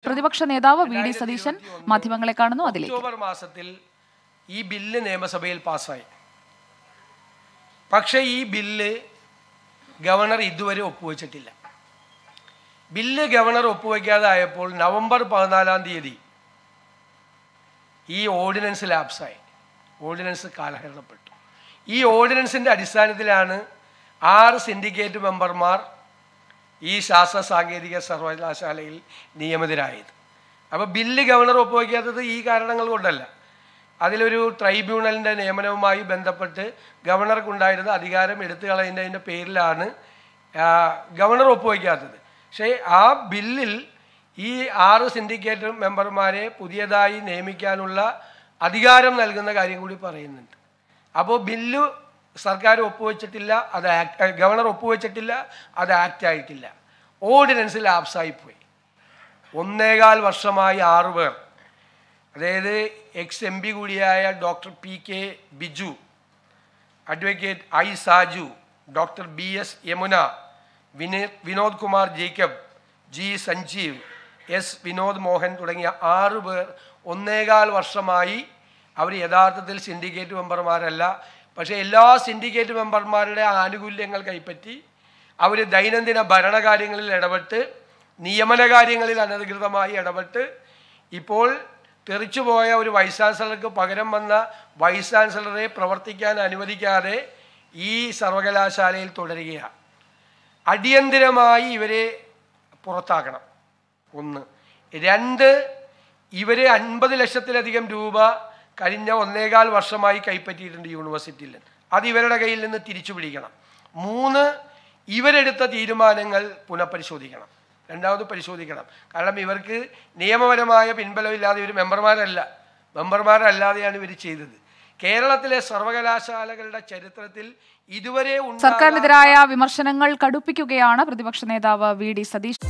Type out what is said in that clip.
പ്രതിപക്ഷ നേതാവ് V D Satheesan മാധ്യമങ്ങളെ കാണുന്നു അതിലേക്ക് ഒക്ടോബർ മാസത്തിൽ ഈ ബില്ല് നിയമസഭയിൽ പാസ്സായി പക്ഷേ ഈ ബില്ല് ഗവർണർ ഇതുവരെ ഒപ്പുവെച്ചിട്ടില്ല ബില്ല് ഗവർണർ ഒപ്പുവെക്കാതായപ്പോൾ നവംബർ പതിനാലാം തീയതി ഈ ഓർഡിനൻസ് ലാപ്സായി ഓർഡിനൻസ് കാലഹരണപ്പെട്ടു ഈ ഓർഡിനൻസിൻ്റെ അടിസ്ഥാനത്തിലാണ് ആറ് സിൻഡിക്കേറ്റ് മെമ്പർമാർ ഈ ശാസ്ത്ര സാങ്കേതിക സർവകലാശാലയിൽ നിയമിതരായത് അപ്പോൾ ബില്ല് ഗവർണർ ഒപ്പുവയ്ക്കാത്തത് ഈ കാരണങ്ങൾ കൊണ്ടല്ല അതിലൊരു ട്രൈബ്യൂണലിൻ്റെ നിയമനവുമായി ബന്ധപ്പെട്ട് ഗവർണർക്കുണ്ടായിരുന്ന അധികാരം എടുത്തു കളയുന്നതിൻ്റെ പേരിലാണ് ആ, ഗവർണർ ഒപ്പുവയ്ക്കാത്തത് പക്ഷേ ആ ബില്ലിൽ ഈ ആറ് സിൻഡിക്കേറ്റ് മെമ്പർമാരെ പുതിയതായി നിയമിക്കാനുള്ള അധികാരം നൽകുന്ന കാര്യം കൂടി പറയുന്നുണ്ട് അപ്പോൾ ബില്ല് സർക്കാർ ഒപ്പുവെച്ചിട്ടില്ല അത് ആക്ട് ഗവർണർ ഒപ്പുവെച്ചിട്ടില്ല അത് ആക്ട് ആയിട്ടില്ല ഓർഡിനൻസിൽ ആപ്സായിപ്പോയി ഒന്നേകാൽ വർഷമായി ആറു പേർ അതായത് എക്സ് എം പി കൂടിയായ doctor P K Biju advocate I Saju doctor B S Yamuna വിനേ Vinod Kumar Jacob G Sanjeev S Vinod Mohan തുടങ്ങിയ ആറ് പേർ ഒന്നേകാൽ വർഷമായി അവർ യഥാർത്ഥത്തിൽ സിൻഡിക്കേറ്റ് മെമ്പർമാരല്ല പക്ഷേ എല്ലാ സിൻഡിക്കേറ്റ് മെമ്പർമാരുടെ ആനുകൂല്യങ്ങൾ കൈപ്പറ്റി അവർ ദൈനംദിന ഭരണകാര്യങ്ങളിൽ ഇടപെട്ട് നിയമന കാര്യങ്ങളിൽ അനധികൃതമായി ഇടപെട്ട് ഇപ്പോൾ തെറിച്ചുപോയ ഒരു വൈസ് ചാൻസലർക്ക് പകരം വന്ന വൈസ് ചാൻസലറെ പ്രവർത്തിക്കാൻ അനുവദിക്കാതെ ഈ സർവകലാശാലയിൽ തുടരുകയാണ് അടിയന്തിരമായി ഇവരെ പുറത്താക്കണം ഒന്ന് രണ്ട് ഇവരെ അൻപത് ലക്ഷത്തിലധികം രൂപ കഴിഞ്ഞ ഒന്നേകാൽ വർഷമായി കൈപ്പറ്റിയിട്ടുണ്ട് യൂണിവേഴ്സിറ്റിയിൽ അത് ഇവരുടെ കയ്യിൽ നിന്ന് തിരിച്ചു പിടിക്കണം മൂന്ന് ഇവരെടുത്ത തീരുമാനങ്ങൾ പുനഃപരിശോധിക്കണം രണ്ടാമത് പരിശോധിക്കണം കാരണം ഇവർക്ക് നിയമപരമായ പിൻബലമില്ലാതെ ഇവർ മെമ്പർമാരല്ല മെമ്പർമാരല്ലാതെയാണ് ഇവർ ചെയ്തത് കേരളത്തിലെ സർവകലാശാലകളുടെ ചരിത്രത്തിൽ ഇതുവരെ ഉണ്ടാകാത്ത സർക്കാരിനെതിരായ വിമർശനങ്ങൾ കടുപ്പിക്കുകയാണ് പ്രതിപക്ഷ നേതാവ് വി ഡി സതീശ്